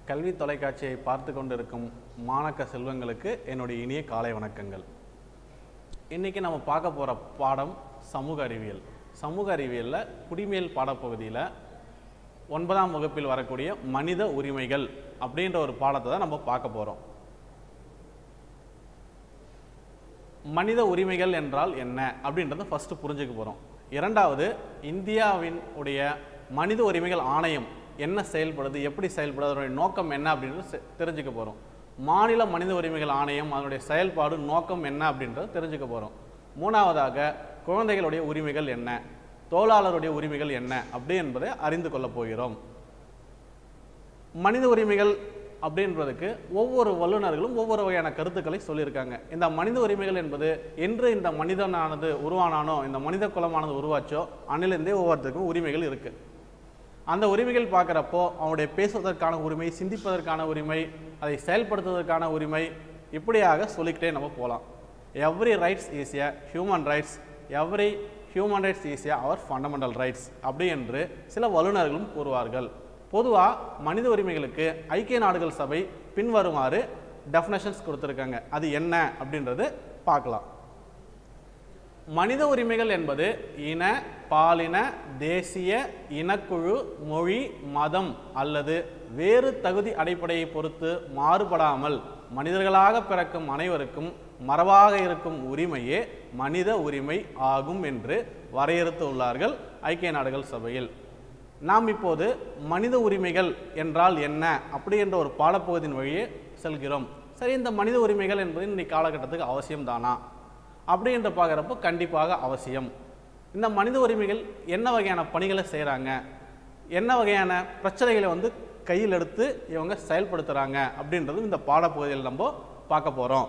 கல்வி தொலைக்காட்சியை பார்த்து கொண்டிருக்கும் மாணக்க செல்வங்களுக்கு என்னுடைய இனிய காலை வணக்கங்கள் இன்றைக்கி நம்ம பார்க்க போகிற பாடம் சமூக அறிவியல் சமூக அறிவியலில் குடிமையல் பாடப்பகுதியில் ஒன்பதாம் வகுப்பில் வரக்கூடிய மனித உரிமைகள் அப்படின்ற ஒரு பாடத்தை தான் நம்ம பார்க்க போகிறோம் மனித உரிமைகள் என்றால் என்ன அப்படின்றத ஃபஸ்ட்டு புரிஞ்சுக்க போகிறோம் இரண்டாவது இந்தியாவின் உடைய மனித உரிமைகள் ஆணையம் என்ன செயல்படுது எப்படி செயல்படுது அதனுடைய நோக்கம் என்ன அப்படின்றது செ- தெரிஞ்சுக்க போகிறோம் மாநில மனித உரிமைகள் ஆணையம் அதனுடைய செயல்பாடு நோக்கம் என்ன அப்படின்றத தெரிஞ்சுக்க போகிறோம் மூணாவதாக குழந்தைகளுடைய உரிமைகள் என்ன தொழிலாளருடைய உரிமைகள் என்ன அப்படி என்பதை அறிந்து கொள்ளப் போகிறோம் மனித உரிமைகள் அப்படின்றதுக்கு ஒவ்வொரு வல்லுநர்களும் ஒவ்வொரு வகையான கருத்துக்களை சொல்லியிருக்காங்க இந்த மனித உரிமைகள் என்பது என்று இந்த மனிதனானது உருவானானோ இந்த மனித குலமானது உருவாச்சோ அன்னிலிருந்தே ஒவ்வொருத்தருக்கும் உரிமைகள் இருக்கு அந்த உரிமைகள் பார்க்குறப்போ அவனுடைய பேசுவதற்கான உரிமை சிந்திப்பதற்கான உரிமை அதை செயல்படுத்துவதற்கான உரிமை இப்படியாக சொல்லிக்கிட்டே நம்ம போகலாம் every rights is a human rights every human rights is a our fundamental rights அப்படி என்று சில வல்லுநர்களும் கூறுவார்கள் பொதுவாக மனித உரிமைகளுக்கு ஐக்கிய நாடுகள் சபை பின்வருமாறு டெஃபினேஷன்ஸ் கொடுத்துருக்காங்க அது என்ன அப்படின்றது பார்க்கலாம் மனித உரிமைகள் என்பது இன பாலின தேசிய இனக்குழு மொழி மதம் அல்லது வேறு தகுதி அடிப்படையை பொறுத்து மாறுபடாமல் மனிதர்களாக பிறக்கும் அனைவருக்கும் மரபாக இருக்கும் உரிமையே மனித உரிமை ஆகும் என்று வரையறுத்து உள்ளார்கள் ஐக்கிய நாடுகள் சபையில் நாம் இப்போது மனித உரிமைகள் என்றால் என்ன அப்படி என்ற ஒரு பாடப்பகுதியின் வழியே செல்கிறோம் சரி இந்த மனித உரிமைகள் என்பது இன்னைக்கு காலகட்டத்துக்கு அவசியம்தானா அப்படி என்று பார்க்குறப்போ கண்டிப்பாக அவசியம் இந்த மனித உரிமைகள் என்ன வகையான பணிகளை செய்கிறாங்க என்ன வகையான பிரச்சனைகளை வந்து கையில் எடுத்து இவங்க செயல்படுத்துகிறாங்க அப்படின்றதும் இந்த பாடப்பகுதியில் நம்ம பார்க்க போகிறோம்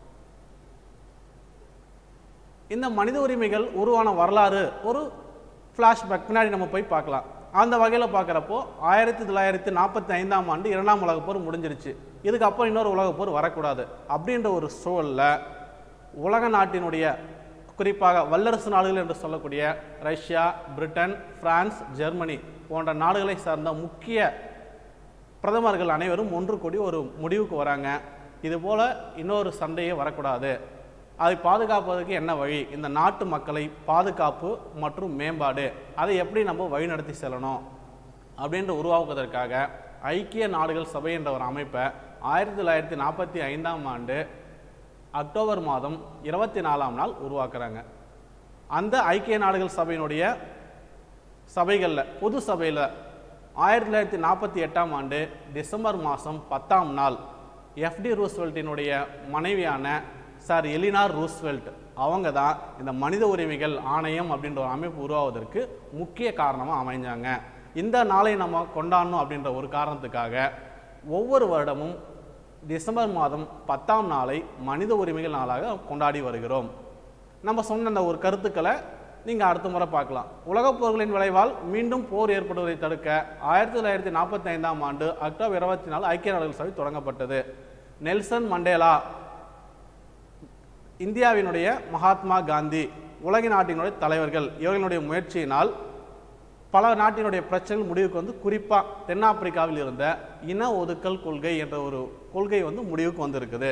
இந்த மனித உரிமைகள் உருவான வரலாறு ஒரு ஃப்ளாஷ்பேக் பின்னாடி நம்ம போய் பார்க்கலாம் அந்த வகையில் பார்க்குறப்போ ஆயிரத்தி தொள்ளாயிரத்தி நாற்பத்தி ஐந்தாம் ஆண்டு இரண்டாம் உலகப் போர் முடிஞ்சிருச்சு இதுக்கப்புறம் இன்னொரு உலகப் போர் வரக்கூடாது அப்படின்ற ஒரு சூழல்ல உலக நாட்டினுடைய குறிப்பாக வல்லரசு நாடுகள் என்று சொல்லக்கூடிய ரஷ்யா பிரிட்டன் பிரான்ஸ் ஜெர்மனி போன்ற நாடுகளை சார்ந்த முக்கிய பிரதமர்கள் அனைவரும் ஒன்று கூடி ஒரு முடிவுக்கு வராங்க இதுபோல் இன்னொரு சண்டையே வரக்கூடாது அதை பாதுகாப்பதற்கு என்ன வழி இந்த நாட்டு மக்களை பாதுகாப்பு மற்றும் மேம்பாடு அதை எப்படி நம்ம வழிநடத்தி செல்லணும் அப்படின்ற உருவாக்குவதற்காக ஐக்கிய நாடுகள் சபை என்ற ஒரு அமைப்பை ஆயிரத்தி தொள்ளாயிரத்தி நாற்பத்தி ஐந்தாம் ஆண்டு அக்டோபர் மாதம் இருபத்தி நாலாம் நாள் உருவாக்குறாங்க அந்த ஐக்கிய நாடுகள் சபையினுடைய சபைகளில் பொது சபையில் ஆயிரத்தி தொள்ளாயிரத்தி நாற்பத்தி எட்டாம் ஆண்டு டிசம்பர் மாதம் பத்தாம் நாள் எஃப்டி ரூஸ்வெல்ட்டினுடைய மனைவியான சார் எலினார் ரூஸ்வெல்ட் அவங்க தான் இந்த மனித உரிமைகள் ஆணையம் அப்படின்ற ஒரு அமைப்பு உருவாவதற்கு முக்கிய காரணமாக அமைஞ்சாங்க இந்த நாளை நம்ம கொண்டாடணும் அப்படின்ற ஒரு காரணத்துக்காக ஒவ்வொரு வருடமும் டிசம்பர் மாதம் பத்தாம் நாளை மனித உரிமைகள் நாளாக கொண்டாடி வருகிறோம் நம்ம சொன்ன அந்த ஒரு கருத்துக்களை நீங்கள் அடுத்த முறை பார்க்கலாம் உலகப் போர்களின் விளைவால் மீண்டும் போர் ஏற்படுவதை தடுக்க ஆயிரத்தி தொள்ளாயிரத்தி நாற்பத்தி ஐந்தாம் ஆண்டு அக்டோபர் இருபத்தி நாலு ஐக்கிய நாடுகள் சபை தொடங்கப்பட்டது நெல்சன் மண்டேலா இந்தியாவினுடைய மகாத்மா காந்தி உலக நாட்டினுடைய தலைவர்கள் இவர்களுடைய முயற்சியினால் பல நாட்டினுடைய பிரச்சனைகள் முடிவுக்கு வந்து குறிப்பாக தென்னாப்பிரிக்காவில் இருந்த இன ஒதுக்கல் கொள்கை என்ற ஒரு கொள்கை வந்து முடிவுக்கு வந்திருக்குது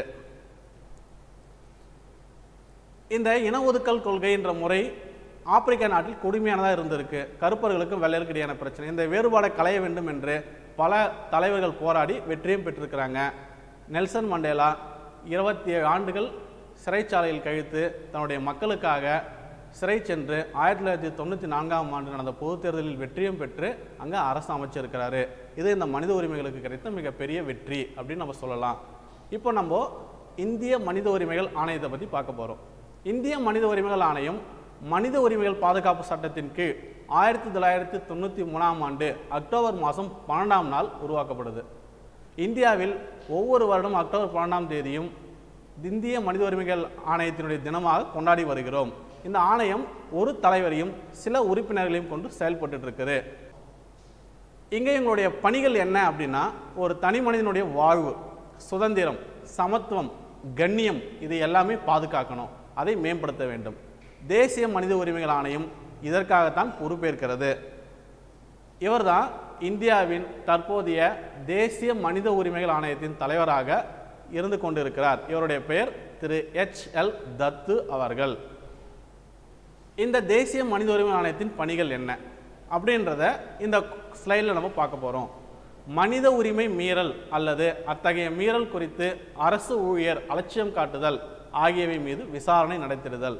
இந்த இன ஒதுக்கல் கொள்கை என்ற முறை ஆப்பிரிக்க நாட்டில் கொடுமையானதாக இருந்திருக்கு கருப்பர்களுக்கும் வெள்ளையருக்கு இடையான பிரச்சனை இந்த வேறுபாடை களைய வேண்டும் என்று பல தலைவர்கள் போராடி வெற்றியும் பெற்றிருக்கிறாங்க நெல்சன் மண்டேலா இருபத்தி ஏழு ஆண்டுகள் சிறைச்சாலையில் கழித்து தன்னுடைய மக்களுக்காக சிறை சென்று ஆயிரத்தி தொள்ளாயிரத்தி தொண்ணூற்றி நான்காம் ஆண்டு நடந்த பொதுத் தேர்தலில் வெற்றியும் பெற்று அங்கே அரசு அமைச்சிருக்கிறாரு இது இந்த மனித உரிமைகளுக்கு கிடைத்த மிகப்பெரிய வெற்றி அப்படின்னு நம்ம சொல்லலாம் இப்போ நம்ம இந்திய மனித உரிமைகள் ஆணையத்தை பற்றி பார்க்க போகிறோம் இந்திய மனித உரிமைகள் ஆணையம் மனித உரிமைகள் பாதுகாப்பு சட்டத்தின் கீழ் ஆயிரத்தி தொள்ளாயிரத்தி தொண்ணூற்றி மூணாம் ஆண்டு அக்டோபர் மாதம் பன்னெண்டாம் நாள் உருவாக்கப்படுது இந்தியாவில் ஒவ்வொரு வருடம் அக்டோபர் பன்னெண்டாம் தேதியும் இந்திய மனித உரிமைகள் ஆணையத்தினுடைய தினமாக கொண்டாடி வருகிறோம் இந்த ஆணையம் ஒரு தலைவரையும் சில உறுப்பினர்களையும் கொண்டு செயல்பட்டு இருக்குது இங்கே எங்களுடைய பணிகள் என்ன அப்படின்னா ஒரு தனி மனிதனுடைய வாழ்வு சுதந்திரம் சமத்துவம் கண்ணியம் இது எல்லாமே பாதுகாக்கணும் அதை மேம்படுத்த வேண்டும் தேசிய மனித உரிமைகள் ஆணையம் இதற்காகத்தான் பொறுப்பேற்கிறது இவர்தான் இந்தியாவின் தற்போதைய தேசிய மனித உரிமைகள் ஆணையத்தின் தலைவராக இருந்து கொண்டிருக்கிறார் இவருடைய பெயர் திரு எச் எல் தத்து அவர்கள் இந்த தேசிய மனித உரிமை ஆணையத்தின் பணிகள் என்ன அப்படின்றத இந்த ஸ்லைடில் நம்ம பார்க்க போகிறோம் மனித உரிமை மீறல் அல்லது அத்தகைய மீறல் குறித்து அரசு ஊழியர் அலட்சியம் காட்டுதல் ஆகியவை மீது விசாரணை நடத்திடுதல்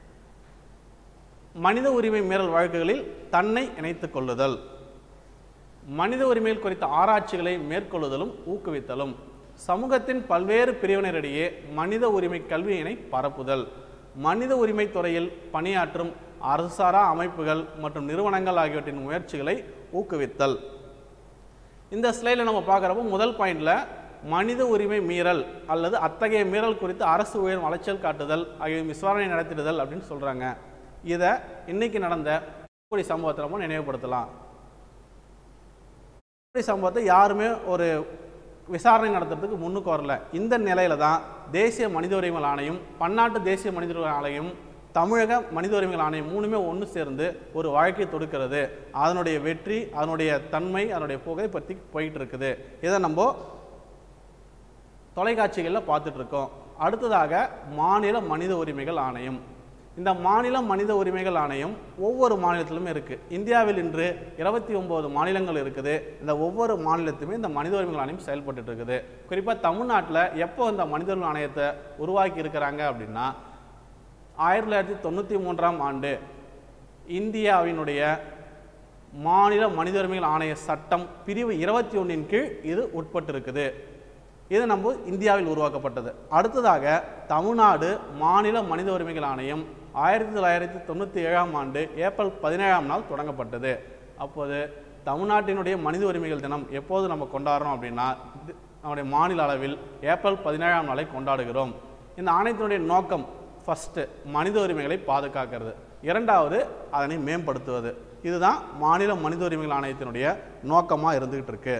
மனித உரிமை மீறல் வழக்குகளில் தன்னை இணைத்துக் கொள்ளுதல் மனித உரிமைகள் குறித்த ஆராய்ச்சிகளை மேற்கொள்ளுதலும் ஊக்குவித்தலும் சமூகத்தின் பல்வேறு பிரிவினரிடையே மனித உரிமை கல்வியினை பரப்புதல் மனித உரிமை துறையில் பணியாற்றும் அரசுசாரா அமைப்புகள் மற்றும் நிறுவனங்கள் ஆகியவற்றின் முயற்சிகளை ஊக்குவித்தல் இந்த ஸ்லைடில் நம்ம பார்க்குறப்போ முதல் பாயிண்டில் மனித உரிமை மீறல் அல்லது அத்தகைய மீறல் குறித்து அரசு உயர் அலைச்சல் காட்டுதல் ஆகிய விசாரணை நடத்திடுதல் அப்படின்னு சொல்கிறாங்க இதை இன்னைக்கு நடந்த தூத்துக்குடி சம்பவத்தை நம்ம நினைவுபடுத்தலாம் தூத்துக்குடி சம்பவத்தை யாருமே ஒரு விசாரணை நடத்துறதுக்கு முன்னுக்கு வரல இந்த நிலையில தான் தேசிய மனித உரிமைகள் ஆணையம் பன்னாட்டு தேசிய மனித உரிமை ஆணையம் தமிழக மனித உரிமைகள் ஆணையம் மூணுமே ஒன்று சேர்ந்து ஒரு வழக்கை தொடுக்கிறது அதனுடைய வெற்றி அதனுடைய தன்மை அதனுடைய புகை பற்றி போயிட்டு இருக்குது இதை நம்ம தொலைக்காட்சிகளில் பார்த்துட்டு இருக்கோம் அடுத்ததாக மாநில மனித உரிமைகள் ஆணையம் இந்த மாநில மனித உரிமைகள் ஆணையம் ஒவ்வொரு மாநிலத்திலும் இருக்குது இந்தியாவில் இன்று இருபத்தி ஒம்பது மாநிலங்கள் இருக்குது இந்த ஒவ்வொரு மாநிலத்துமே இந்த மனித உரிமைகள் ஆணையம் செயல்பட்டுட்டு இருக்குது குறிப்பாக தமிழ்நாட்டில் எப்போ இந்த மனித உரிமை ஆணையத்தை உருவாக்கி இருக்கிறாங்க அப்படின்னா ஆயிரத்தி தொள்ளாயிரத்தி தொண்ணூற்றி மூன்றாம் ஆண்டு இந்தியாவினுடைய மாநில மனித உரிமைகள் ஆணைய சட்டம் பிரிவு இருபத்தி ஒன்றின் கீழ் இது உட்பட்டிருக்குது இது நம்ம இந்தியாவில் உருவாக்கப்பட்டது அடுத்ததாக தமிழ்நாடு மாநில மனித உரிமைகள் ஆணையம் ஆயிரத்தி தொள்ளாயிரத்தி தொண்ணூற்றி ஏழாம் ஆண்டு ஏப்ரல் பதினேழாம் நாள் தொடங்கப்பட்டது அப்போது தமிழ்நாட்டினுடைய மனித உரிமைகள் தினம் எப்போது நம்ம கொண்டாடுறோம் அப்படின்னா இது நம்முடைய மாநில அளவில் ஏப்ரல் பதினேழாம் நாளை கொண்டாடுகிறோம் இந்த ஆணையத்தினுடைய நோக்கம் ஃபஸ்ட்டு மனித உரிமைகளை பாதுகாக்கிறது இரண்டாவது அதனை மேம்படுத்துவது இதுதான் மாநில மனித உரிமைகள் ஆணையத்தினுடைய நோக்கமாக இருந்துகிட்டு இருக்கு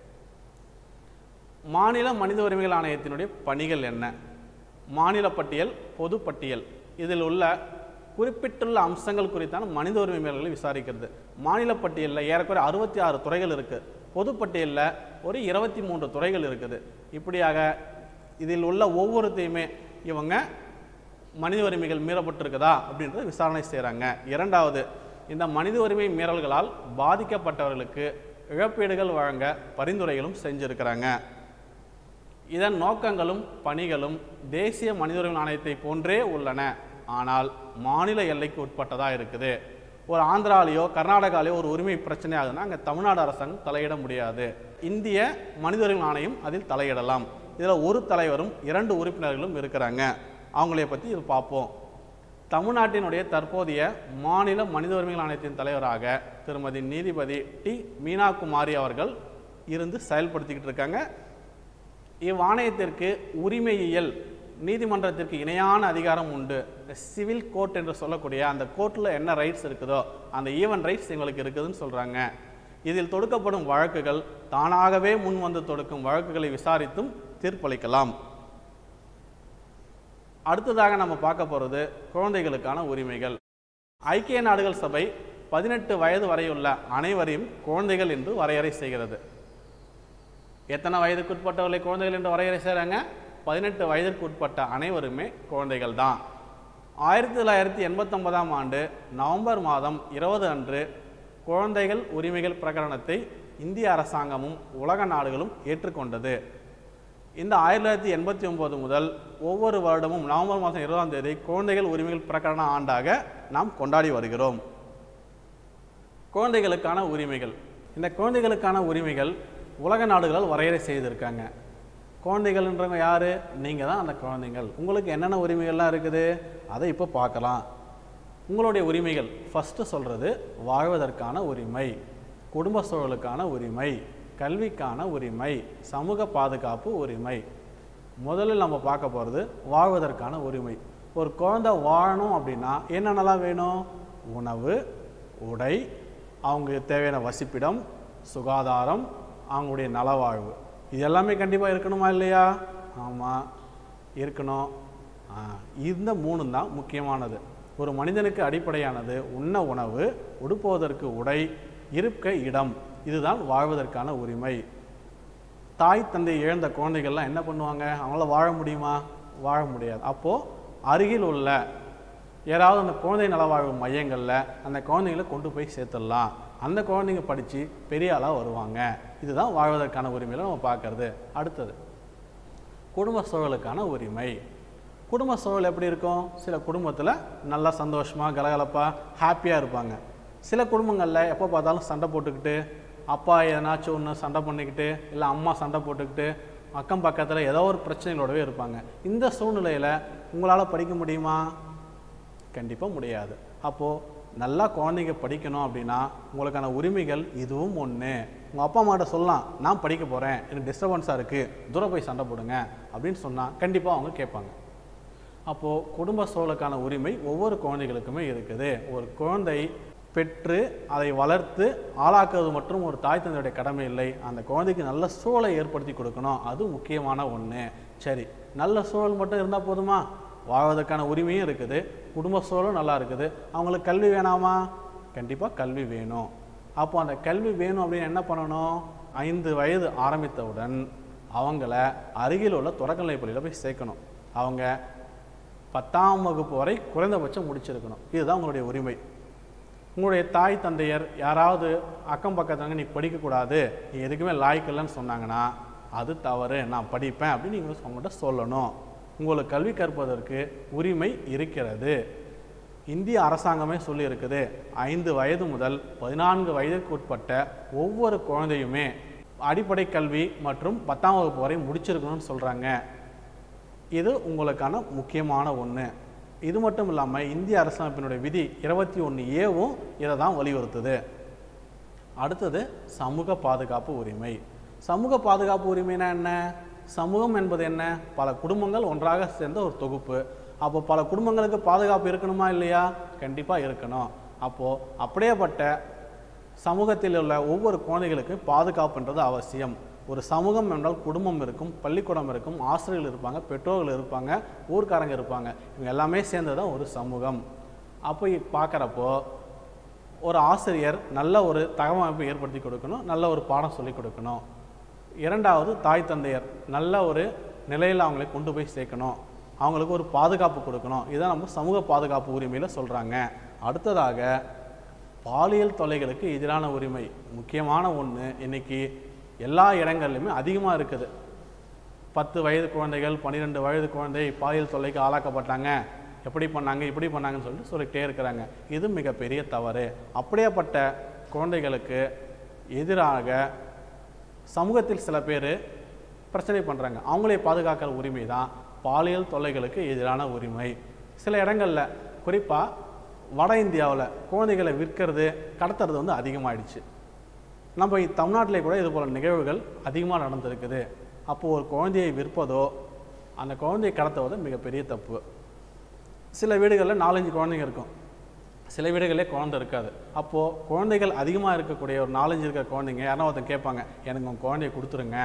மாநில மனித உரிமைகள் ஆணையத்தினுடைய பணிகள் என்ன மாநில பட்டியல் பொது பட்டியல் இதில் உள்ள குறிப்பிட்டுள்ள அம்சங்கள் குறித்தான மனித உரிமை மீறல்களை விசாரிக்கிறது மாநில பட்டியலில் ஏறக்குறைய அறுபத்தி ஆறு துறைகள் இருக்குது பொது பட்டியலில் ஒரு இருபத்தி மூன்று துறைகள் இருக்குது இப்படியாக இதில் உள்ள ஒவ்வொருத்தையுமே இவங்க மனித உரிமைகள் மீறப்பட்டிருக்குதா அப்படின்றத விசாரணை செய்கிறாங்க இரண்டாவது இந்த மனித உரிமை மீறல்களால் பாதிக்கப்பட்டவர்களுக்கு இழப்பீடுகள் வழங்க பரிந்துரைகளும் செஞ்சிருக்கிறாங்க இதன் நோக்கங்களும் பணிகளும் தேசிய மனித உரிமை ஆணையத்தை போன்றே உள்ளன ஆனால் மாநில எல்லைக்கு உட்பட்டதாக இருக்குது ஒரு ஆந்திராலேயோ கர்நாடகாலேயோ ஒரு உரிமை பிரச்சனை ஆகுதுன்னா அங்கே தமிழ்நாடு அரசாங்கம் தலையிட முடியாது இந்திய மனித உரிமை ஆணையம் அதில் தலையிடலாம் இதில் ஒரு தலைவரும் இரண்டு உறுப்பினர்களும் இருக்கிறாங்க அவங்களைய பற்றி இது பார்ப்போம் தமிழ்நாட்டினுடைய தற்போதைய மாநில மனித உரிமைகள் ஆணையத்தின் தலைவராக திருமதி நீதிபதி டி மீனா குமாரி அவர்கள் இருந்து செயல்படுத்திக்கிட்டு இருக்காங்க இவ்வாணையத்திற்கு உரிமையியல் நீதிமன்றத்திற்கு இணையான அதிகாரம் உண்டு சிவில் கோர்ட் என்று சொல்லக்கூடிய அந்த கோர்ட்டில் என்ன ரைட்ஸ் இருக்குதோ அந்த ஈவன் ரைட்ஸ் எங்களுக்கு இருக்குதுன்னு சொல்கிறாங்க இதில் தொடுக்கப்படும் வழக்குகள் தானாகவே முன் வந்து தொடுக்கும் வழக்குகளை விசாரித்தும் தீர்ப்பளிக்கலாம் அடுத்ததாக நம்ம பார்க்க போகிறது குழந்தைகளுக்கான உரிமைகள் ஐக்கிய நாடுகள் சபை பதினெட்டு வயது வரையுள்ள அனைவரையும் குழந்தைகள் என்று வரையறை செய்கிறது எத்தனை வயதுக்குட்பட்டவர்களை குழந்தைகள் என்று வரையறை செய்கிறாங்க பதினெட்டு வயதிற்கு உட்பட்ட அனைவருமே குழந்தைகள் தான் ஆயிரத்தி தொள்ளாயிரத்தி எண்பத்தொன்பதாம் ஆண்டு நவம்பர் மாதம் இருபது அன்று குழந்தைகள் உரிமைகள் பிரகடனத்தை இந்திய அரசாங்கமும் உலக நாடுகளும் ஏற்றுக்கொண்டது இந்த ஆயிரத்தி தொள்ளாயிரத்தி எண்பத்தி ஒன்பது முதல் ஒவ்வொரு வருடமும் நவம்பர் மாதம் இருபதாம் தேதி குழந்தைகள் உரிமைகள் பிரகடன ஆண்டாக நாம் கொண்டாடி வருகிறோம் குழந்தைகளுக்கான உரிமைகள் இந்த குழந்தைகளுக்கான உரிமைகள் உலக நாடுகளால் வரையறை செய்திருக்காங்க குழந்தைகள்ன்றவங்க யார் நீங்கள் தான் அந்த குழந்தைகள் உங்களுக்கு என்னென்ன உரிமைகள்லாம் இருக்குது அதை இப்போ பார்க்கலாம் உங்களுடைய உரிமைகள் ஃபஸ்ட்டு சொல்கிறது வாழ்வதற்கான உரிமை குடும்ப சூழலுக்கான உரிமை கல்விக்கான உரிமை சமூக பாதுகாப்பு உரிமை முதல்ல நம்ம பார்க்க போகிறது வாழ்வதற்கான உரிமை ஒரு குழந்தை வாழணும் அப்படின்னா என்னென்னலாம் வேணும் உணவு உடை அவங்க தேவையான வசிப்பிடம் சுகாதாரம் அவங்களுடைய நலவாழ்வு இது எல்லாமே கண்டிப்பாக இருக்கணுமா இல்லையா ஆமாம் இருக்கணும் ஆ, இந்த மூணு தான் முக்கியமானது ஒரு மனிதனுக்கு அடிப்படையானது உண்ண உணவு உடுப்புவதற்கு உடை இருக்க இடம் இதுதான் வாழ்வதற்கான உரிமை தாய் தந்தை இழந்த குழந்தைகள்லாம் என்ன பண்ணுவாங்க அவங்களால வாழ முடியுமா வாழ முடியாது அப்போது அருகில் உள்ள யாராவது அந்த குழந்தை நலவாழ்வு மையங்களில் அந்த குழந்தைங்களை கொண்டு போய் சேர்த்துடலாம் அந்த குழந்தைங்க படித்து பெரிய ஆளாக வருவாங்க இதுதான் வாழ்வதற்கான உரிமையில நம்ம பார்க்கறது அடுத்தது குடும்ப சூழலுக்கான உரிமை குடும்ப சூழல் எப்படி இருக்கும் சில குடும்பத்தில் நல்லா சந்தோஷமாக கலகலப்பாக ஹாப்பியாக இருப்பாங்க சில குடும்பங்களில் எப்போ பார்த்தாலும் சண்டை போட்டுக்கிட்டு அப்பா எதனாச்சும் ஒன்று சண்டை பண்ணிக்கிட்டு இல்லை அம்மா சண்டை போட்டுக்கிட்டு அக்கம் பக்கத்தில் ஏதோ ஒரு பிரச்சனைகளோடவே இருப்பாங்க இந்த சூழ்நிலையில் உங்களால் படிக்க முடியுமா கண்டிப்பாக முடியாது அப்போது நல்லா குழந்தைங்க படிக்கணும் அப்படின்னா உங்களுக்கான உரிமைகள் இதுவும் ஒன்று உங்கள் அப்பா அம்மாட்ட சொல்லலாம் நான் படிக்க போகிறேன் எனக்கு டிஸ்டர்பன்ஸாக இருக்குது தூரம் போய் சண்டை போடுங்க அப்படின்னு சொன்னால் கண்டிப்பாக அவங்க கேட்பாங்க அப்போது குடும்ப சூழலுக்கான உரிமை ஒவ்வொரு குழந்தைகளுக்குமே இருக்குது ஒரு குழந்தை பெற்று அதை வளர்த்து ஆளாக்குவது மற்றும் ஒரு தாய் தந்தையுடைய கடமை இல்லை அந்த குழந்தைக்கு நல்ல சூழலை ஏற்படுத்தி கொடுக்கணும் அது முக்கியமான ஒன்று சரி நல்ல சூழல் மட்டும் இருந்தால் போதுமா வாழ்வதற்கான உரிமையும் இருக்குது குடும்ப சூழலும் நல்லா இருக்குது அவங்களுக்கு கல்வி வேணாமா கண்டிப்பாக கல்வி வேணும் அப்போ அந்த கல்வி வேணும் அப்படின்னு என்ன பண்ணணும் ஐந்து வயது ஆரம்பித்தவுடன் அவங்கள அருகில் உள்ள தொடக்கநிலை பள்ளியில் போய் சேர்க்கணும் அவங்க பத்தாம் வகுப்பு வரை குறைந்தபட்சம் முடிச்சிருக்கணும் இதுதான் உங்களுடைய உரிமை உங்களுடைய தாய் தந்தையர் யாராவது அக்கம் பக்கத்தாங்க நீ படிக்கக்கூடாது நீ எதுக்குமே லாய்க்கில்லைன்னு சொன்னாங்கன்னா அது தவறு நான் படிப்பேன் அப்படின்னு நீங்கள் அவங்கள்ட்ட சொல்லணும் உங்களுக்கு கல்வி கற்பதற்கு உரிமை இருக்கிறது இந்திய அரசாங்கமே சொல்லியிருக்குது ஐந்து வயது முதல் பதினான்கு வயதுக்கு உட்பட்ட ஒவ்வொரு குழந்தையுமே அடிப்படை கல்வி மற்றும் பத்தாம் வகுப்பு வரை முடிச்சிருக்கணும்னு சொல்கிறாங்க இது உங்களுக்கான முக்கியமான ஒன்று இது மட்டும் இல்லாமல் இந்திய அரசமைப்பினுடைய விதி இருபத்தி ஒன்று ஏவும் இதை தான் வலியுறுத்துது அடுத்தது சமூக பாதுகாப்பு உரிமை சமூக பாதுகாப்பு உரிமைனா என்ன சமூகம் என்பது என்ன பல குடும்பங்கள் ஒன்றாக சேர்ந்த ஒரு தொகுப்பு அப்போ பல குடும்பங்களுக்கு பாதுகாப்பு இருக்கணுமா இல்லையா கண்டிப்பாக இருக்கணும் அப்போது அப்படியேப்பட்ட சமூகத்தில் உள்ள ஒவ்வொரு குழந்தைகளுக்கும் பாதுகாப்புன்றது அவசியம் ஒரு சமூகம் என்றால் குடும்பம் இருக்கும் பள்ளிக்கூடம் இருக்கும் ஆசிரியர்கள் இருப்பாங்க பெற்றோர்கள் இருப்பாங்க ஊர்க்காரங்க இருப்பாங்க இவங்க எல்லாமே சேர்ந்து தான் ஒரு சமூகம் அப்போ பார்க்குறப்போ ஒரு ஆசிரியர் நல்ல ஒரு தகவமைப்பை ஏற்படுத்தி கொடுக்கணும் நல்ல ஒரு பாடம் சொல்லிக் கொடுக்கணும் இரண்டாவது தாய் தந்தையர் நல்ல ஒரு நிலையில் அவங்களை கொண்டு போய் சேர்க்கணும் அவங்களுக்கு ஒரு பாதுகாப்பு கொடுக்கணும் இதான் நம்ம சமூக பாதுகாப்பு உரிமையில் சொல்கிறாங்க அடுத்ததாக பாலியல் தொல்லைகளுக்கு எதிரான உரிமை முக்கியமான ஒன்று இன்னைக்கு எல்லா இடங்கள்லையுமே அதிகமாக இருக்குது பத்து வயது குழந்தைகள் பன்னிரெண்டு வயது குழந்தை பாலியல் தொல்லைக்கு ஆளாக்கப்பட்டாங்க எப்படி பண்ணாங்க இப்படி பண்ணாங்கன்னு சொல்லிட்டு சொல்லிக்கிட்டே இருக்கிறாங்க இது மிகப்பெரிய தவறு அப்படியேப்பட்ட குழந்தைகளுக்கு எதிராக சமூகத்தில் சில பேர் பிரச்சனை பண்ணுறாங்க அவங்களே பாதுகாக்கிற உரிமை தான் பாலியல் தொல்லைகளுக்கு எதிரான உரிமை சில இடங்களில் குறிப்பாக வட இந்தியாவில் குழந்தைகளை விற்கிறது கடத்துறது வந்து அதிகமாயிடுச்சு நம்ம இ- தமிழ்நாட்டிலே கூட இது போல நிகழ்வுகள் அதிகமாக நடந்திருக்குது அப்போது ஒரு குழந்தையை விற்பதோ அந்த குழந்தையை கடத்துவதோ மிகப்பெரிய தப்பு சில வீடுகளில் நாலஞ்சு குழந்தைங்க இருக்கும் சில வீடுகளே குழந்தை இருக்காது அப்போது குழந்தைகள் அதிகமாக இருக்கக்கூடிய ஒரு நாலஞ்சு இருக்கிற குழந்தைங்க யாரோ ஒருத்தன் கேட்பாங்க எனக்கு உங்கள் குழந்தைய கொடுத்துருங்க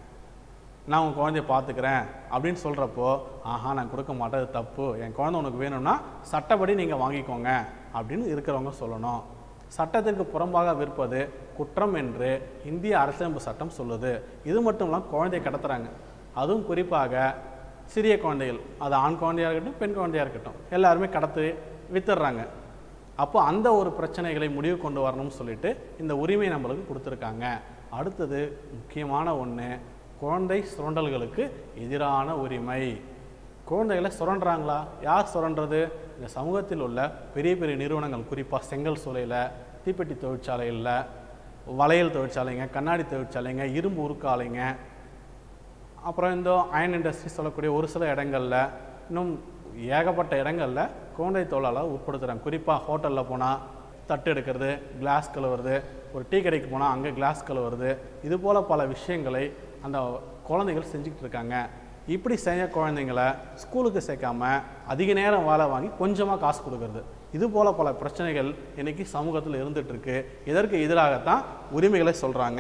நான் உங்கள் குழந்தைய பார்த்துக்கிறேன் அப்படின்னு சொல்கிறப்போ ஆஹா நான் கொடுக்க மாட்டேன் அது தப்பு என் குழந்தை உனக்கு வேணும்னா சட்டப்படி நீங்கள் வாங்கிக்கோங்க அப்படின்னு இருக்கிறவங்க சொல்லணும் சட்டத்திற்கு புறம்பாக விற்பது குற்றம் என்று இந்திய அரசியலமைப்பு சட்டம் சொல்லுது இது மட்டும் இல்லாமல் குழந்தைய கடத்துறாங்க அதுவும் குறிப்பாக சிறிய குழந்தைகள் அது ஆண் குழந்தையாக இருக்கட்டும் பெண் குழந்தையாக இருக்கட்டும் எல்லாருமே கடத்து வித்துடுறாங்க அப்போ அந்த ஒரு பிரச்சனைகளை முடிவு கொண்டு வரணும்னு சொல்லிட்டு இந்த உரிமை நம்மளுக்கு கொடுத்துருக்காங்க அடுத்தது முக்கியமான ஒன்று குழந்தை சுரண்டல்களுக்கு எதிரான உரிமை குழந்தைகளை சுரண்டுறாங்களா யார் சுரண்டுறது இந்த சமூகத்தில் உள்ள பெரிய பெரிய நிறுவனங்கள் குறிப்பாக செங்கல் சூளையில் தீப்பெட்டி தொழிற்சாலைகளில் வளையல் தொழிற்சாலைங்க கண்ணாடி தொழிற்சாலைங்க இரும்பு உருக்காலைங்க அப்புறம் இந்த அயன் இண்டஸ்ட்ரி சொல்லக்கூடிய ஒரு சில இடங்களில் இன்னும் ஏகப்பட்ட இடங்களில் குழந்தை தொழிலாளர் உட்படுத்துகிறாங்க குறிப்பாக ஹோட்டலில் போனால் தட்டு எடுக்கிறது கிளாஸ் கழுவுறது ஒரு டீ கடைக்கு போனால் அங்கே கிளாஸ் கழுவுறது இது போல் பல விஷயங்களை அந்த குழந்தைகள் செஞ்சுக்கிட்டு இருக்காங்க இப்படி செய்ய குழந்தைங்களை ஸ்கூலுக்கு சேர்க்காம அதிக நேரம் வேலை வாங்கி கொஞ்சமாக காசு கொடுக்கறது இது போல் பல பிரச்சனைகள் இன்னைக்கு சமூகத்தில் இருந்துட்டு இருக்கு இதற்கு எதிராகத்தான் உரிமைகளை சொல்கிறாங்க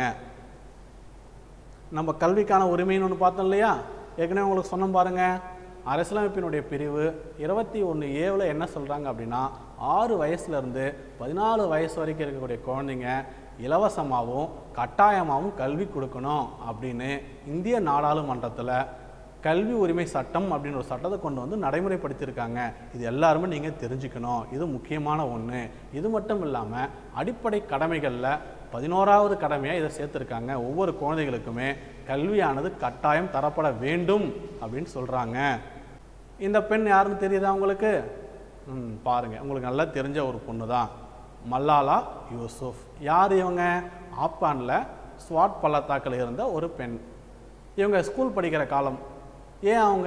நம்ம கல்விக்கான உரிமைன்னு ஒன்று பார்த்தோம் இல்லையா ஏற்கனவே உங்களுக்கு சொன்னோம் பாருங்க அரசியலமைப்பினுடைய பிரிவு இருபத்தி ஒன்று ஏவில் என்ன சொல்கிறாங்க அப்படின்னா ஆறு வயசுலேருந்து பதினாலு வயசு வரைக்கும் இருக்கக்கூடிய குழந்தைங்க இலவசமாகவும் கட்டாயமாகவும் கல்வி கொடுக்கணும் அப்படின்னு இந்திய நாடாளுமன்றத்தில் கல்வி உரிமை சட்டம் அப்படின்னு ஒரு சட்டத்தை கொண்டு வந்து நடைமுறைப்படுத்தியிருக்காங்க இது எல்லாருமே நீங்கள் தெரிஞ்சுக்கணும் இது முக்கியமான ஒன்று இது மட்டும் இல்லாமல் அடிப்படை கடமைகளில் பதினோராவது கடமையாக இதை சேர்த்துருக்காங்க ஒவ்வொரு குழந்தைகளுக்குமே கல்வியானது கட்டாயம் தரப்பட வேண்டும் அப்படின்னு சொல்கிறாங்க இந்த பெண் யாருன்னு தெரியுதா உங்களுக்கு ம் பாருங்க உங்களுக்கு நல்லா தெரிஞ்ச ஒரு பொண்ணு தான் மல்லாலா யூசுஃப் யார் இவங்க ஆப்கானில் ஸ்வாட் பள்ளத்தாக்கில் இருந்த ஒரு பெண் இவங்க ஸ்கூல் படிக்கிற காலம் ஏன் அவங்க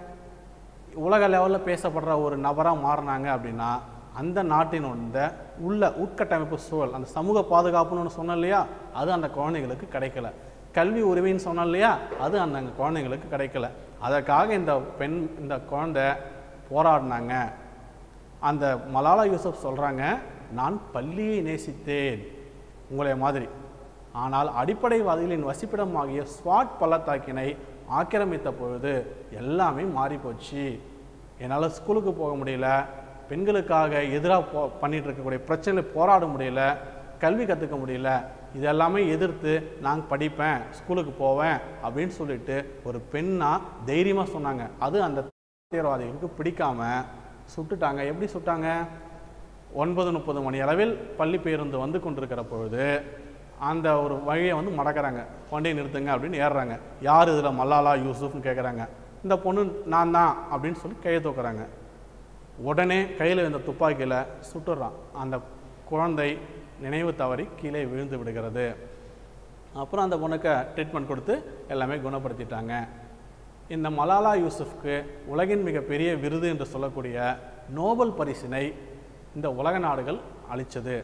உலக லெவலில் பேசப்படுற ஒரு நபராக மாறினாங்க அப்படின்னா அந்த நாட்டினோட உள்ள உட்கட்டமைப்பு சூழல் அந்த சமூக பாதுகாப்புன்னு ஒன்று சொன்னோம் இல்லையா அது அந்த குழந்தைங்களுக்கு கிடைக்கல கல்வி உரிமைன்னு சொன்னோம் இல்லையா அது அந்த குழந்தைங்களுக்கு கிடைக்கல அதற்காக இந்த பெண் இந்த குழந்தை போராடினாங்க அந்த மலாலா யூசப் சொல்கிறாங்க நான் பள்ளியை நேசித்தேன் உங்களை மாதிரி ஆனால் அடிப்படைவாதிகளின் வசிப்பிடமாகிய ஸ்வாட் பள்ளத்தாக்கினை ஆக்கிரமித்த பொழுது எல்லாமே மாறி போச்சு என்னால் ஸ்கூலுக்கு போக முடியல பெண்களுக்காக எதிராக போ பண்ணிட்டு இருக்கக்கூடிய பிரச்சனைகளை போராட முடியல கல்வி கற்றுக்க முடியல இது எல்லாமே எதிர்த்து நான் படிப்பேன் ஸ்கூலுக்கு போவேன் அப்படின்னு சொல்லிட்டு ஒரு பெண்ணாக தைரியமாக சொன்னாங்க அது அந்த தீவிரவாதிகளுக்கு பிடிக்காம சுட்டுட்டாங்க எப்படி சுட்டாங்க ஒன்பது முப்பது மணி அளவில் பள்ளி பேருந்து வந்து கொண்டிருக்கிற பொழுது அந்த ஒரு வழியை வந்து மடக்கிறாங்க வண்டியை நிறுத்துங்க அப்படின்னு ஏறுறாங்க யார் இதில் மல்லாலா யூசுஃப்னு கேட்குறாங்க இந்த பொண்ணு நான் தான் அப்படின்னு சொல்லி கையை தூக்குறாங்க உடனே கையில் இருந்த துப்பாக்கியில் சுட்டுறான் அந்த குழந்தை நினைவு தவறி கீழே விழுந்து விடுகிறது அப்புறம் அந்த பொண்ணுக்கு ட்ரீட்மெண்ட் கொடுத்து எல்லாமே குணப்படுத்திட்டாங்க இந்த மலாலா யூசுஃப்க்கு உலகின் மிகப்பெரிய விருது என்று சொல்லக்கூடிய நோபல் பரிசினை இந்த உலக நாடுகள் அளித்தது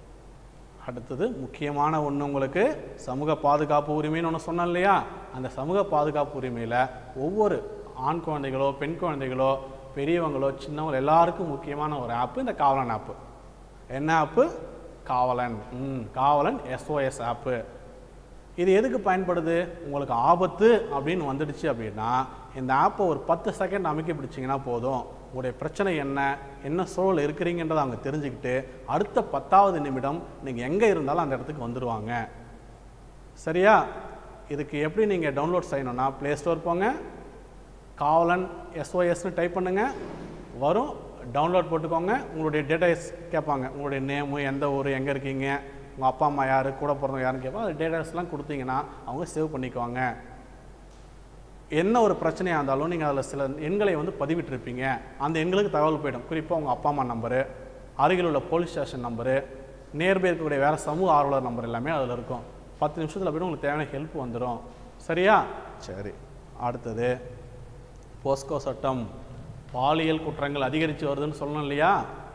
அடுத்தது முக்கியமான ஒன்று உங்களுக்கு சமூக பாதுகாப்பு உரிமைன்னு ஒன்று சொன்னேன் இல்லையா அந்த சமூக பாதுகாப்பு உரிமையில் ஒவ்வொரு ஆண் குழந்தைகளோ பெண் குழந்தைகளோ பெரியவங்களோ சின்னவங்க எல்லாருக்கும் முக்கியமான ஒரு ஆப்பு இந்த காவலன் ஆப்பு என்ன ஆப்பு காவலன் ம் காவலன் எஸ்ஓஎஸ் ஆப்பு இது எதுக்கு பயன்படுது உங்களுக்கு ஆபத்து அப்படின்னு வந்துடுச்சு அப்படின்னா இந்த ஆப்பை ஒரு பத்து செகண்ட் அமைக்க பிடிச்சிங்கன்னா போதும் உங்களுடைய பிரச்சனை என்ன என்ன சூழல் இருக்கிறீங்கன்றதை அவங்க தெரிஞ்சுக்கிட்டு அடுத்த பத்தாவது நிமிடம் நீங்கள் எங்கே இருந்தாலும் அந்த இடத்துக்கு வந்துடுவாங்க சரியா இதுக்கு எப்படி நீங்கள் டவுன்லோட் செய்யணும்னா ப்ளே ஸ்டோர் போங்க காவலன் எஸ்ஓஎஸ்னு டைப் பண்ணுங்க வரும் டவுன்லோட் போட்டுக்கோங்க உங்களுடைய டேட்டாஸ் கேட்பாங்க உங்களுடைய நேமு எந்த ஊர் எங்கே இருக்கீங்க உங்கள் அப்பா அம்மா யார் கூட பிறந்தவங்க யாருன்னு கேட்பாங்க அது டேட்டாஸ்லாம் கொடுத்தீங்கன்னா அவங்க சேவ் பண்ணிக்குவாங்க என்ன ஒரு பிரச்சனையாக இருந்தாலும் நீங்கள் அதில் சில எண்களை வந்து பதிவிட்டிருப்பீங்க அந்த எண்களுக்கு தகவல் போயிடும் குறிப்பாக உங்கள் அப்பா அம்மா நம்பரு அருகில் உள்ள போலீஸ் ஸ்டேஷன் நம்பரு நேர்பை இருக்கக்கூடிய வேறு சமூக ஆர்வலர் நம்பர் எல்லாமே அதில் இருக்கும் பத்து நிமிஷத்தில் போய்ட்டு உங்களுக்கு தேவையான ஹெல்ப் வந்துடும் சரியா சரி அடுத்தது போஸ்கோ சட்டம் பாலியல் குற்றங்கள் அதிகரித்து வருதுன்னு சொல்லணும் இல்லையா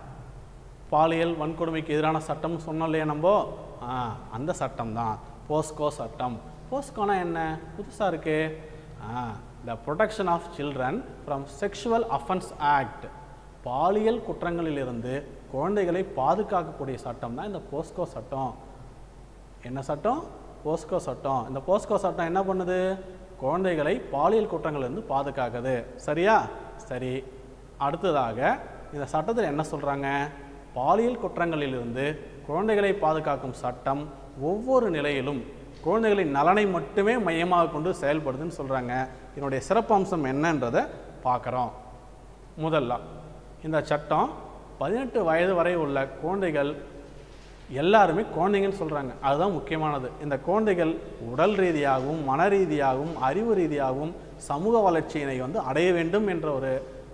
பாலியல் வன்கொடுமைக்கு எதிரான சட்டம்னு சொன்னோம் இல்லையா நம்ம ஆ அந்த சட்டம் தான் போஸ்கோ சட்டம் போஸ்கோனா என்ன புதுசாக இருக்கு ஆ the protection of children from sexual offence act பாலியல் குற்றங்களிலிருந்து குழந்தைகளை பாதுகாக்கக்கூடிய சட்டம் தான் இந்த போஸ்கோ சட்டம் என்ன சட்டம் போஸ்கோ சட்டம் இந்த போஸ்கோ சட்டம் என்ன பண்ணுது குழந்தைகளை பாலியல் குற்றங்களிலிருந்து பாதுகாக்குது சரியா சரி அடுத்ததாக இந்த சட்டத்தில் என்ன சொல்கிறாங்க பாலியல் குற்றங்களிலிருந்து குழந்தைகளை பாதுகாக்கும் சட்டம் ஒவ்வொரு நிலையிலும் குழந்தைகளின் நலனை மட்டுமே மையமாக கொண்டு செயல்படுதுன்னு சொல்கிறாங்க இதனுடைய சிறப்பம்சம் என்னன்றதை பார்க்குறோம் முதல்ல இந்த சட்டம் பதினெட்டு வயது வரை உள்ள குழந்தைகள் எல்லாருமே குழந்தைங்கன்னு சொல்கிறாங்க அதுதான் முக்கியமானது இந்த குழந்தைகள் உடல் ரீதியாகவும் மன ரீதியாகவும் அறிவு ரீதியாகவும் சமூக வளர்ச்சியினை வந்து அடைய வேண்டும் என்ற ஒரு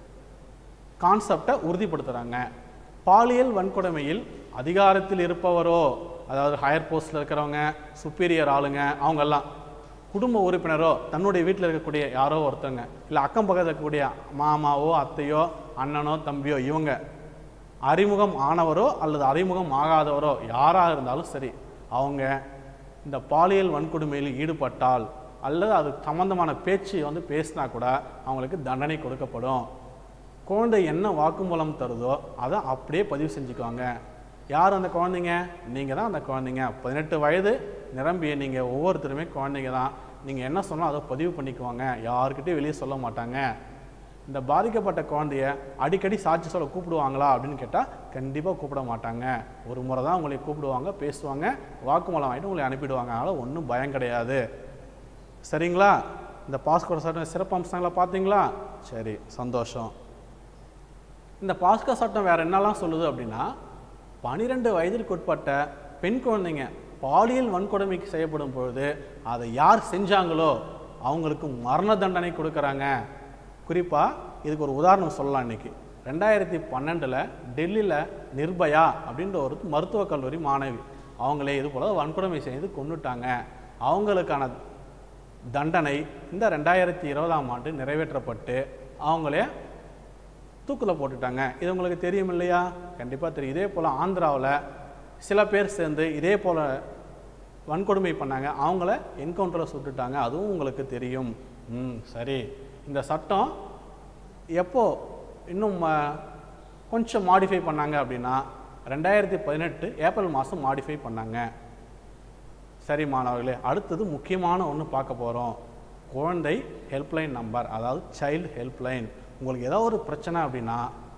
கான்செப்டை உறுதிப்படுத்துகிறாங்க பாலியல் வன்கொடுமையில் அதிகாரத்தில் இருப்பவரோ அதாவது ஹையர் போஸ்ட்டில் இருக்கிறவங்க சுப்பீரியர் ஆளுங்க அவங்கெல்லாம் குடும்ப உறுப்பினரோ தன்னுடைய வீட்டில் இருக்கக்கூடிய யாரோ ஒருத்தவங்க இல்லை அக்கம் பக்கத்தில் இருக்கக்கூடிய மாமாவோ அத்தையோ அண்ணனோ தம்பியோ இவங்க அறிமுகம் ஆனவரோ அல்லது அறிமுகம் ஆகாதவரோ யாராக இருந்தாலும் சரி அவங்க இந்த பாலியல் வன்கொடுமையில் ஈடுபட்டால் அல்லது அது சம்பந்தமான பேச்சு வந்து பேசினா கூட அவங்களுக்கு தண்டனை கொடுக்கப்படும் குழந்தை என்ன வாக்குமூலம் தருதோ அதை அப்படியே பதிவு செஞ்சுக்குவாங்க யார் அந்த குழந்தைங்க நீங்கள் தான் அந்த குழந்தைங்க பதினெட்டு வயது நிரம்பிய நீங்கள் ஒவ்வொருத்தருமே குழந்தைங்க தான் நீங்கள் என்ன சொன்னாலும் அதை பதிவு பண்ணிக்குவாங்க யாருக்கிட்டையும் வெளியே சொல்ல மாட்டாங்க இந்த பாதிக்கப்பட்ட குழந்தைய அடிக்கடி சாட்சி சொல்ல கூப்பிடுவாங்களா அப்படின்னு கேட்டால் கண்டிப்பாக கூப்பிட மாட்டாங்க ஒரு முறை தான் உங்களை கூப்பிடுவாங்க பேசுவாங்க வாக்குமூலம் வாங்கிட்டு உங்களை அனுப்பிடுவாங்க அதனால் ஒன்றும் பயம் கிடையாது சரிங்களா இந்த பாஸ்கோட சட்டம் சிறப்பு அம்சங்களை பார்த்தீங்களா சரி சந்தோஷம் இந்த பாஸ்கோ சட்டம் வேற என்னெல்லாம் சொல்லுது அப்படின்னா பனிரெண்டு வயதிற்கு உட்பட்ட பெண் குழந்தைங்க பாலியல் வன்கொடுமைக்கு செய்யப்படும் பொழுது அதை யார் செஞ்சாங்களோ அவங்களுக்கு மரண தண்டனை கொடுக்குறாங்க குறிப்பாக இதுக்கு ஒரு உதாரணம் சொல்லலாம் இன்னைக்கு ரெண்டாயிரத்தி பன்னெண்டில் டெல்லியில் நிர்பயா அப்படின்ற ஒரு மருத்துவக் கல்லூரி மாணவி அவங்களே இது போல் வன்கொடுமை செய்து கொன்னுட்டாங்க அவங்களுக்கான தண்டனை இந்த ரெண்டாயிரத்தி இருபதாம் ஆண்டு நிறைவேற்றப்பட்டு அவங்களே தூக்கில் போட்டுட்டாங்க இது உங்களுக்கு தெரியும் இல்லையா கண்டிப்பாக தெரியும் இதே போல் ஆந்திராவில் சில பேர் சேர்ந்து இதே போல் வன்கொடுமை பண்ணாங்க அவங்கள என்கவுண்டரில் சுட்டுட்டாங்க அதுவும் உங்களுக்கு தெரியும் ம் சரி இந்த சட்டம் எப்போ இன்னும் ஆ, கொஞ்சம் மாடிஃபை பண்ணாங்க அப்படின்னா ரெண்டாயிரத்தி பதினெட்டு ஏப்ரல் மாதம் மாடிஃபை பண்ணாங்க சரி மாணவர்களே அடுத்தது முக்கியமான ஒன்று பார்க்க போகிறோம் குழந்தை ஹெல்ப்லைன் நம்பர் அதாவது சைல்டு ஹெல்ப்லைன் உங்களுக்கு ஏதோ ஒரு பிரச்சனை அப்படின்னா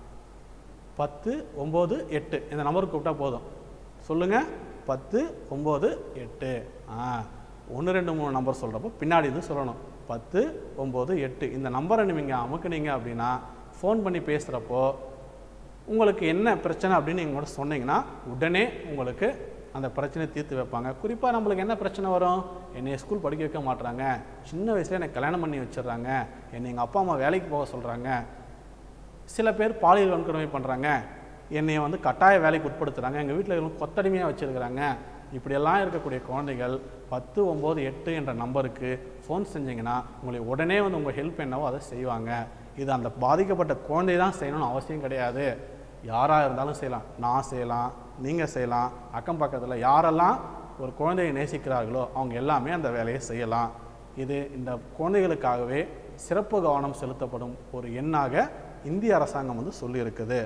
பத்து ஒம்பது எட்டு இந்த நம்பருக்கு கூப்பிட்டா போதும் சொல்லுங்கள் பத்து ஒம்பது எட்டு ஆ ஒன்று ரெண்டு மூணு நம்பர் சொல்கிறப்போ பின்னாடி இது சொல்லணும் பத்து ஒம்பது எட்டு இந்த நம்பரை நீங்கள் அமுக்குனீங்க அப்படின்னா ஃபோன் பண்ணி பேசுகிறப்போ உங்களுக்கு என்ன பிரச்சனை அப்படின்னு நீங்கள் கூட சொன்னீங்கன்னா உடனே உங்களுக்கு அந்த பிரச்சனையை தீர்த்து வைப்பாங்க குறிப்பாக நம்மளுக்கு என்ன பிரச்சனை வரும் என்னை ஸ்கூல் படிக்க வைக்க மாட்றாங்க சின்ன வயசுல எனக்கு கல்யாணம் பண்ணி வச்சிடுறாங்க என்னை எங்கள் அப்பா அம்மா வேலைக்கு போக சொல்கிறாங்க சில பேர் பாலியல் வன்கொடுமை பண்ணுறாங்க என்னை வந்து கட்டாய வேலைக்கு உட்படுத்துகிறாங்க எங்கள் வீட்டில் இருக்கிறவங்க கொத்தடிமையாக வச்சுருக்கிறாங்க இப்படியெல்லாம் இருக்கக்கூடிய குழந்தைகள் பத்து ஒம்பது எட்டு என்ற நம்பருக்கு ஃபோன் செஞ்சீங்கன்னா உங்களை உடனே வந்து உங்கள் ஹெல்ப் என்னவோ அதை செய்வாங்க இது அந்த பாதிக்கப்பட்ட குழந்தை தான் செய்யணும்னு அவசியம் கிடையாது யாராக இருந்தாலும் செய்யலாம் நான் செய்யலாம் நீங்கள் செய்யலாம் அக்கம் பக்கத்தில் யாரெல்லாம் ஒரு குழந்தையை நேசிக்கிறார்களோ அவங்க எல்லாமே அந்த வேலையை செய்யலாம் இது இந்த குழந்தைகளுக்காகவே சிறப்பு கவனம் செலுத்தப்படும் ஒரு எண்ணாக இந்திய அரசாங்கம் வந்து சொல்லியிருக்குது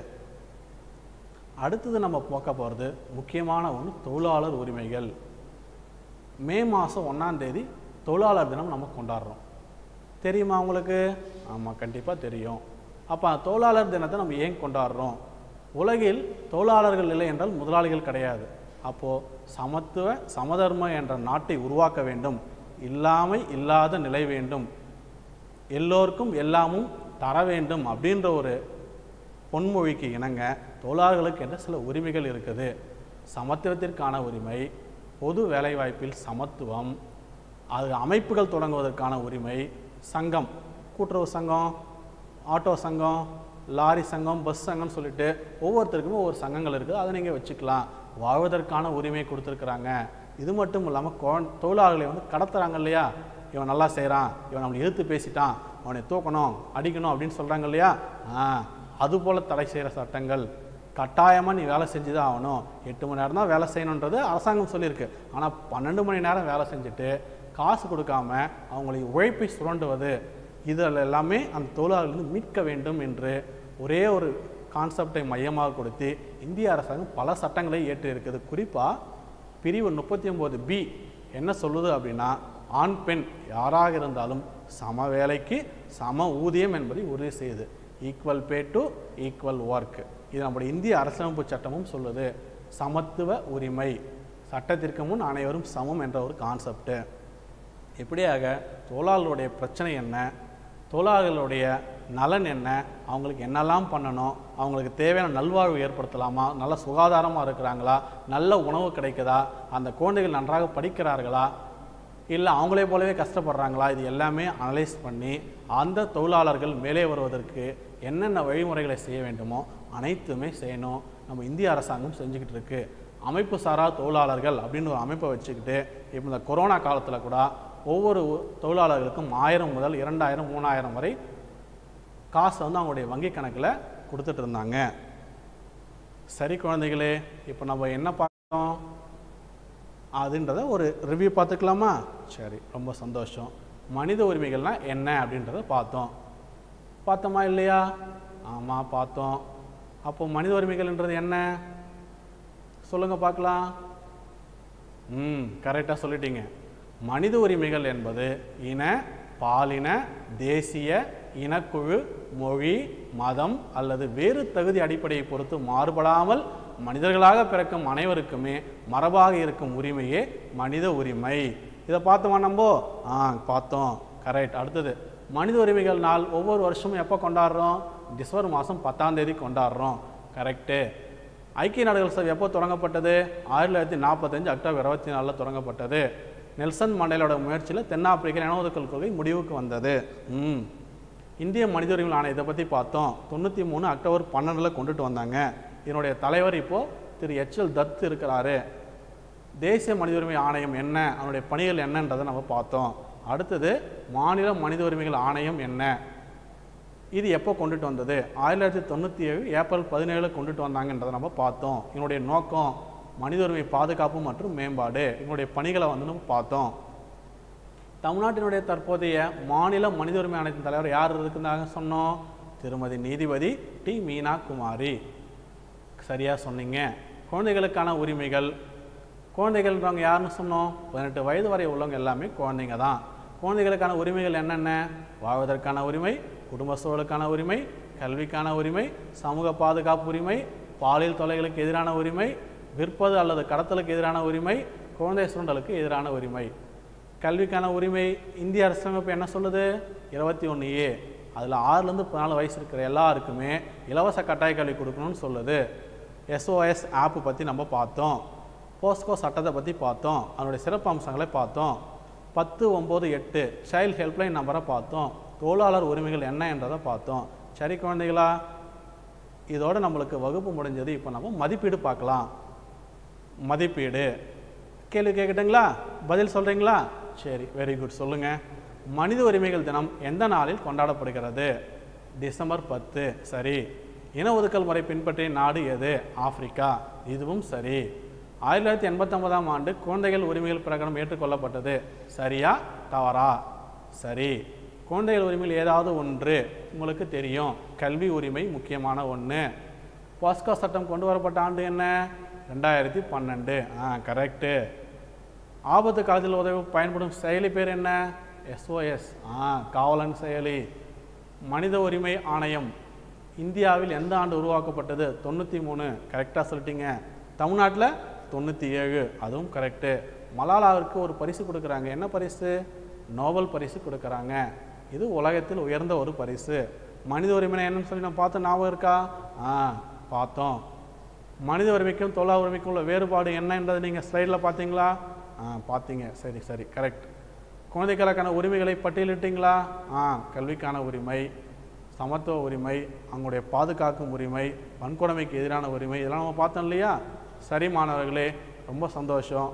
அடுத்தது நம்ம பார்க்க போகிறது முக்கியமான ஒன்று தொழிலாளர் உரிமைகள் மே மாதம் ஒன்றாம் தேதி தொழிலாளர் தினம் நம்ம கொண்டாடுறோம் தெரியுமா உங்களுக்கு ஆமாம் கண்டிப்பாக தெரியும் அப்போ தொழிலாளர் தினத்தை நம்ம ஏன் கொண்டாடுறோம் உலகில் தொழிலாளர்கள் இல்லை என்றால் முதலாளிகள் கிடையாது அப்போது சமத்துவ சமதர்ம என்ற நாட்டை உருவாக்க வேண்டும் இல்லாமை இல்லாத நிலை வேண்டும் எல்லோருக்கும் எல்லாமும் தர வேண்டும் அப்படின்ற ஒரு பொன்மொழிக்கு இணங்க தொழிலாளர்களுக்கு என்ற சில உரிமைகள் இருக்குது சமத்துவத்திற்கான உரிமை பொது வேலைவாய்ப்பில் சமத்துவம் அது அமைப்புகள் தொடங்குவதற்கான உரிமை சங்கம் கூட்டுறவு சங்கம் ஆட்டோ சங்கம் லாரி சங்கம் பஸ் சங்கம்னு சொல்லிட்டு ஒவ்வொருத்தருக்குமே ஒவ்வொரு சங்கங்கள் இருக்குது அதை நீங்கள் வச்சுக்கலாம் வாழ்வதற்கான உரிமை கொடுத்துருக்குறாங்க இது மட்டும் இல்லாமல் குழந் தொழிலாளர்களை வந்து கடத்துறாங்க இல்லையா இவன் நல்லா செய்கிறான் இவன் நம்மளை எதிர்த்து பேசிட்டான் அவனை தூக்கணும் அடிக்கணும் அப்படின்னு சொல்கிறாங்க இல்லையா ஆ அதுபோல் தடை செய்கிற சட்டங்கள் கட்டாயமாக நீ வேலை செஞ்சு தான் ஆகணும் எட்டு மணி நேரம் தான் வேலை செய்யணுன்றது அரசாங்கம் சொல்லியிருக்கு ஆனால் பன்னெண்டு மணி நேரம் வேலை செஞ்சுட்டு காசு கொடுக்காம அவங்களை உழைப்பை சுரண்டுவது இதில் எல்லாமே அந்த தொழிலாளர்கள் மீட்க வேண்டும் என்று ஒரே ஒரு கான்செப்டை மையமாக கொடுத்து இந்திய அரசாங்கம் பல சட்டங்களை ஏற்றி இருக்குது குறிப்பாக பிரிவு முப்பத்தி ஒம்பது பி என்ன சொல்லுது அப்படின்னா ஆண் பெண் யாராக இருந்தாலும் சம வேலைக்கு சம ஊதியம் என்பதை உறுதி செய்யுது equal pay to equal work இது நம்முடைய இந்திய அரசியலமைப்பு சட்டமும் சொல்லுது சமத்துவ உரிமை சட்டத்திற்கு முன் அனைவரும் சமம் என்ற ஒரு கான்செப்ட்டு இப்படியாக தொழிலாளர்களுடைய பிரச்சனை என்ன தொழிலாளர்களுடைய நலன் என்ன அவங்களுக்கு என்னெல்லாம் பண்ணணும் அவங்களுக்கு தேவையான நல்வாழ்வு ஏற்படுத்தலாமா நல்ல சுகாதாரமாக இருக்கிறாங்களா நல்ல உணவு கிடைக்குதா அந்த குழந்தைகள் நன்றாக படிக்கிறார்களா இல்லை அவங்களே போலவே கஷ்டப்படுறாங்களா இது எல்லாமே அனலைஸ் பண்ணி அந்த தொழிலாளர்கள் மேலே வருவதற்கு என்னென்ன வழிமுறைகளை செய்ய வேண்டுமோ அனைத்துமே செய்யணும் நம்ம இந்திய அரசாங்கம் செஞ்சுக்கிட்டு இருக்கு அமைப்பு சாரா தொழிலாளர்கள் அப்படின்னு ஒரு அமைப்பை வச்சுக்கிட்டு இப்போ இந்த கொரோனா காலத்தில் கூட ஒவ்வொரு தொழிலாளர்களுக்கும் ஆயிரம் முதல் இரண்டாயிரம் மூணாயிரம் வரை காசை வந்து அவங்களுடைய வங்கி கணக்கில் கொடுத்துட்டு இருந்தாங்க சரி குழந்தைகளே இப்போ நம்ம என்ன பார்த்தோம் அதுன்றத ஒரு ரிவ்யூ பார்த்துக்கலாமா சரி ரொம்ப சந்தோஷம் மனித உரிமைகள்னா என்ன அப்படின்றத பார்த்தோம் பார்த்தோமா இல்லையா ஆமாம் பார்த்தோம் அப்போ மனித உரிமைகள்ன்றது என்ன சொல்லுங்க பார்க்கலாம் ம் கரெக்டாக சொல்லிட்டீங்க மனித உரிமைகள் என்பது இன பாலின தேசிய இனக்குழு மொழி மதம் அல்லது வேறு தகுதி அடிப்படையை பொறுத்து மாறுபடாமல் மனிதர்களாக பிறக்கும் அனைவருக்குமே மரபாக இருக்கும் உரிமையே மனித உரிமை இதை பார்த்தோமா நம்ம ஆ பார்த்தோம் கரெக்ட் அடுத்தது மனித உரிமைகள் நாள் ஒவ்வொரு வருஷமும் எப்போ கொண்டாடுறோம் டிசம்பர் மாதம் பத்தாம் தேதி கொண்டாடுறோம் கரெக்டு ஐக்கிய நாடுகள் சபை எப்போ தொடங்கப்பட்டது ஆயிரத்தி தொள்ளாயிரத்தி நாற்பத்தஞ்சு அக்டோபர் இருபத்தி நாலில் தொடங்கப்பட்டது நெல்சன் மண்டேலோட முயற்சியில் தென்னாப்பிரிக்க இன ஒதுக்கல் கொள்கை முடிவுக்கு வந்தது ம் இந்திய மனித உரிமை ஆணையத்தை பற்றி பார்த்தோம் தொண்ணூற்றி மூணு அக்டோபர் பன்னெண்டில் கொண்டுட்டு வந்தாங்க இதனுடைய தலைவர் இப்போது திரு எச்எல் தத் இருக்கிறாரு தேசிய மனித உரிமை ஆணையம் என்ன அதனுடைய பணிகள் என்னன்றதை நம்ம பார்த்தோம் அடுத்தது மாநில மனித உரிமைகள் ஆணையம் என்ன இது எப்போ கொண்டுட்டு வந்தது ஆயிரத்தி தொள்ளாயிரத்தி தொண்ணூற்றி ஏழு ஏப்ரல் பதினேழு கொண்டுட்டு வந்தாங்கன்றதை நம்ம பார்த்தோம் இதனுடைய நோக்கம் மனித உரிமை பாதுகாப்பு மற்றும் மேம்பாடு இதனுடைய பணிகளை வந்து நம்ம பார்த்தோம் தமிழ்நாட்டினுடைய தற்போதைய மாநில மனித உரிமை ஆணையத்தின் தலைவர் யார் இருக்குந்தாங்க சொன்னோம் திருமதி நீதிபதி டி மீனா குமாரி சரியாக சொன்னீங்க குழந்தைகளுக்கான உரிமைகள் குழந்தைகள்ன்றவங்க யாருன்னு சொன்னோம் பதினெட்டு வயது வரை உள்ளவங்க எல்லாமே குழந்தைங்க தான் குழந்தைகளுக்கான உரிமைகள் என்னென்ன வாழ்வதற்கான உரிமை குடும்ப சூழலுக்கான உரிமை கல்விக்கான உரிமை சமூக பாதுகாப்பு உரிமை பாலியல் தொல்லைகளுக்கு எதிரான உரிமை விற்பது அல்லது கடத்தலுக்கு எதிரான உரிமை குழந்தை சுரண்டலுக்கு எதிரான உரிமை கல்விக்கான உரிமை இந்திய அரசமைப்பு என்ன சொல்லுது இருபத்தி ஒன்று ஏ அதில் ஆறுலேருந்து பதினாலு வயசு இருக்கிற எல்லாருக்குமே இலவச கட்டாய கல்வி கொடுக்கணும்னு சொல்லுது எஸ்ஓஎஸ் ஆப்பு பற்றி நம்ம பார்த்தோம் போஸ்கோ சட்டத்தை பற்றி பார்த்தோம் அதனுடைய சிறப்பு அம்சங்களை பார்த்தோம் பத்து ஒம்பது எட்டு சைல்டு ஹெல்ப்லைன் நம்பரை பார்த்தோம் தொழிலாளர் உரிமைகள் என்ன என்றதை பார்த்தோம் சரி குழந்தைகளா இதோட நம்மளுக்கு வகுப்பு முடிஞ்சது இப்போ நம்ம மதிப்பீடு பார்க்கலாம் மதிப்பீடு கேள்வி கேட்கட்டுங்களா பதில் சொல்கிறீங்களா சரி வெரி குட் சொல்லுங்கள் மனித உரிமைகள் தினம் எந்த நாளில் கொண்டாடப்படுகிறது டிசம்பர் பத்து சரி இன ஒதுக்கல் முறை பின்பற்றிய நாடு எது ஆப்பிரிக்கா இதுவும் சரி ஆயிரத்தி தொள்ளாயிரத்தி எண்பத்தொன்பதாம் ஆண்டு குழந்தைகள் உரிமைகள் பிரகடனம் ஏற்றுக்கொள்ளப்பட்டது சரியா தவறா சரி குழந்தைகள் உரிமையில் ஏதாவது ஒன்று உங்களுக்கு தெரியும் கல்வி உரிமை முக்கியமான ஒன்று பாஸ்கோ சட்டம் கொண்டு வரப்பட்ட ஆண்டு என்ன ரெண்டாயிரத்தி பன்னெண்டு ஆ கரெக்டு ஆபத்து காலத்தில் உதவி பயன்படும் செயலி பேர் என்ன எஸ்ஓஎஸ் ஆ காவலன் செயலி மனித உரிமை ஆணையம் இந்தியாவில் எந்த ஆண்டு உருவாக்கப்பட்டது தொண்ணூற்றி மூணு கரெக்டாக சொல்லிட்டீங்க தமிழ்நாட்டில் தொண்ணூற்றி ஏழு அதுவும் கரெக்டு மலாலாவிற்கு ஒரு பரிசு கொடுக்குறாங்க என்ன பரிசு நோபல் பரிசு கொடுக்குறாங்க இது உலகத்தில் உயர்ந்த ஒரு பரிசு மனித உரிமை என்னன்னு சொல்லி நம்ம பார்த்த ஞாபகம் இருக்கா ஆ பார்த்தோம் மனித உரிமைக்கும் தொழிலா உரிமைக்கும் உள்ள வேறுபாடு என்னன்றதை நீங்கள் ஸ்லைடில் பார்த்தீங்களா ஆ பார்த்தீங்க சரி சரி கரெக்ட் குழந்தைகளுக்கான உரிமைகளை பட்டியலிட்டீங்களா ஆ கல்விக்கான உரிமை சமத்துவ உரிமை அவங்களுடைய பாதுகாக்கும் உரிமை வன்கொடுமைக்கு எதிரான உரிமை இதெல்லாம் நம்ம பார்த்தோம் இல்லையா சரி மாணவர்களே ரொம்ப சந்தோஷம்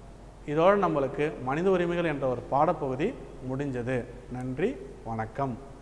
இதோடு நம்மளுக்கு மனித உரிமைகள் என்ற ஒரு பாடப்பகுதி முடிஞ்சது நன்றி வணக்கம்